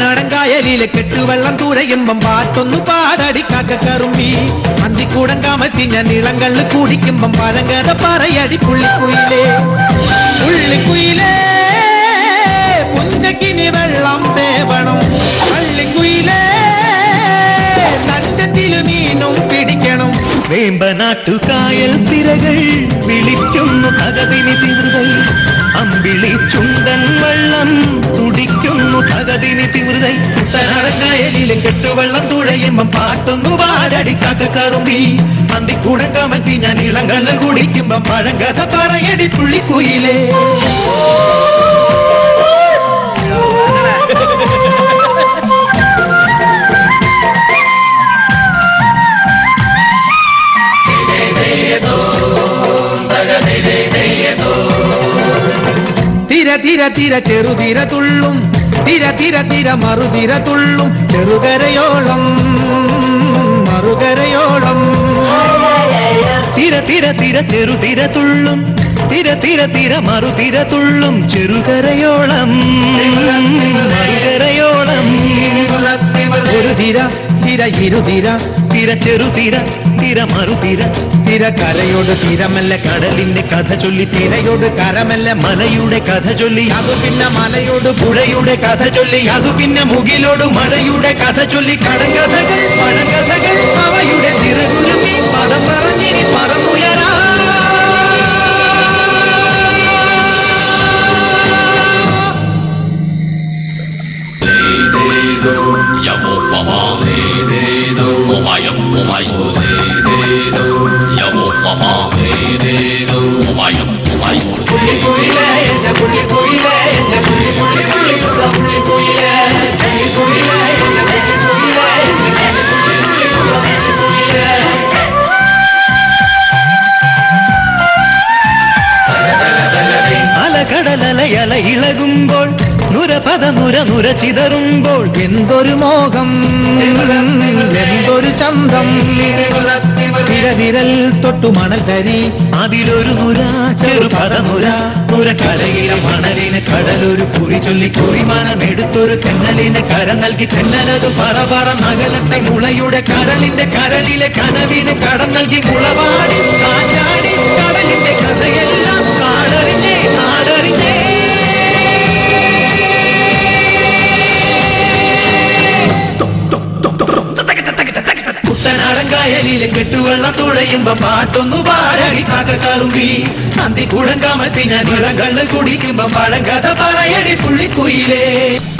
കുട്ടനാടൻ കായലിലെ കെട്ടുവെള്ളം തുഴയുമ്പം പാട്ടൊന്നു പാടടി കാക്കക്കറുമ്പി അന്തിക്കൂടം കാമത്തി ഞാൻ ഇളങ്കള്ള് കുടിക്കുമ്പം പഴങ്കഥ പറയടി പുള്ളിക്കുയിലേ പുള്ളിക്കുയിലേ പുഞ്ചക്കിനി വെള്ളം തേവണം പള്ളിക്കുയിലേ തഞ്ചത്തിലു മീനും പിടിക്കണം വേമ്പനാട്ടുകായൽ തിരകൾ വിളിക്കുന്നു തകതിനി തിവൃതൈ അമ്പിളി ചുണ്ടൻ വെള്ളം തുടിക്കുന്നു തകതിനി തിവൃതൈ കുട്ടനാടൻ കായലിലെ കെട്ടുവെള്ളം തുഴയുമ്പം പാട്ടൊന്നു പാടടി കാക്കക്കറുമ്പി അന്തിക്കൂടം കാമത്തി ഞാൻ ഇളങ്കള്ള് കുടിക്കുമ്പം പഴങ്കഥ പറയടി പുള്ളിക്കുയിലേ തിര തിര തിര ചെറുതിര തുള്ളും തിര തിര തിര മറുതിര തുള്ളും ചെറുകരയോളം മറുകരയോളം തിര തിര തിര ചെറുതിര തുള്ളും തിര തിര തിര മറുതിര തുള്ളും ചെറുകരയോളം മറുകരയോളം ഒരു തിര തിര ഇരുതിര തിര ചെറുതിര തിര മറുതിര തിര കരയോട് തിരമല്ല കടലിന്റെ കഥ ചൊല്ലി തിരയോട് കരമല്ല മലയുടെ കഥ ചൊല്ലി അതു പിന്നെ മലയോട് പുഴയുടെ കഥ ചൊല്ലി അതു പിന്നെ മുകിലോട് മഴയുടെ കഥ ചൊല്ലി കടങ്കഥകൾ പഴങ്കഥകൾ അവയുടെ ചിറകുരുമി പദം പറഞ്ഞിനി പറന്നുയരാ പുള്ളിക്കുയിലേ എന്റെ പുള്ളിക്കുയിലേ എന്റെ പുള്ളി പുള്ളി പുള്ളി പുള്ള പുള്ളിക്കുയിലേ പുള്ളിക്കുയിലേ എന്റെ പുള്ളിക്കുയിലേ എന്റെ പുള്ളി പുള്ളി പുള്ള പുള്ളിക്കുയിലേ അലകടലലയല ഇളകുമ്പോൾ നുരപദ നുര നുര ചിതറുമ്പോൾ എന്തൊരു മോഹം എന്തൊരു ചന്തം തിരവിരൽ തൊട്ടു മണൽ തരി അതിലൊരു നുര ചെറുപദ നുര നുര കരയിലെ മണലിന് കടലൊരു കുറി ചൊല്ലി കുറിമാനം എടുത്തൊരു തെന്നലിന് കര നൽകി തെന്നലത് പറ പറ നഗലത്തെ മുളയുടെ കടലിന്റെ കരളിലെ കനവിന് കടം നൽകി മുളവാടി കാറ്റാടി കടലിന്റെ കഥയെല്ലാം കാടറിഞ്ഞേ നാടറിഞ്ഞേ കുട്ടനാടൻ കായലിലെ കെട്ടുവെള്ളം തുഴയുമ്പോ പാട്ടൊന്നു പാടടി കാക്കക്കാറുമ്പി അന്തിക്കൂടം കാമത്തി ഞാൻ ഇളങ്കള്ള് കുടിക്കുമ്പോ പഴങ്കഥ പറയടി പുള്ളിക്കുയിലേ